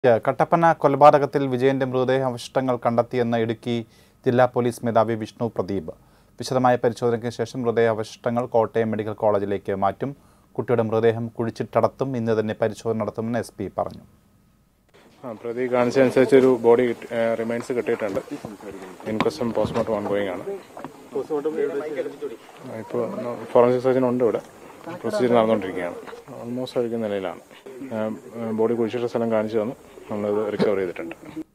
കട്ടപ്പന കൊലപാതകത്തിൽ വിജയന്റെ മൃതദേഹാവശിഷ്ടങ്ങൾ കണ്ടെത്തിയെന്ന ഇടുക്കി ജില്ലാ പോലീസ് മേധാവി വിഷ്ണു പ്രദീപ് വിശദമായ പരിശോധനയ്ക്ക് ശേഷം മൃതദേഹാവശിഷ്ടങ്ങൾ കോട്ടയം മെഡിക്കൽ കോളേജിലേക്ക് മാറ്റും കുട്ടിയുടെ മൃതദേഹം കുഴിച്ചിട്ടടത്തും ഇന്ന് തന്നെ പരിശോധന നടത്തുമെന്ന് എസ് പി പറഞ്ഞു ആ പ്രതി കാണിച്ചതനുസരിച്ച് ഒരു ബോഡി റിമൈൻസ് കിട്ടിയിട്ടുണ്ട് ഇൻക്വസ്റ്റും പോസ്റ്റ്മോർട്ടം ഓൺഗോയിങ് ആണ് ഇപ്പോൾ ഫോറൻസിക് സർജൻ ഉണ്ട് ഇവിടെ പ്രൊസീജിയർ നടന്നുകൊണ്ടിരിക്കുകയാണ് ഓൾമോസ്റ്റ് അഴിക്കുന്ന നിലയിലാണ് ബോഡി കുഴിച്ചിട്ട സ്ഥലം കാണിച്ചു തന്നു നമ്മളത് റിക്കവർ ചെയ്തിട്ടുണ്ട്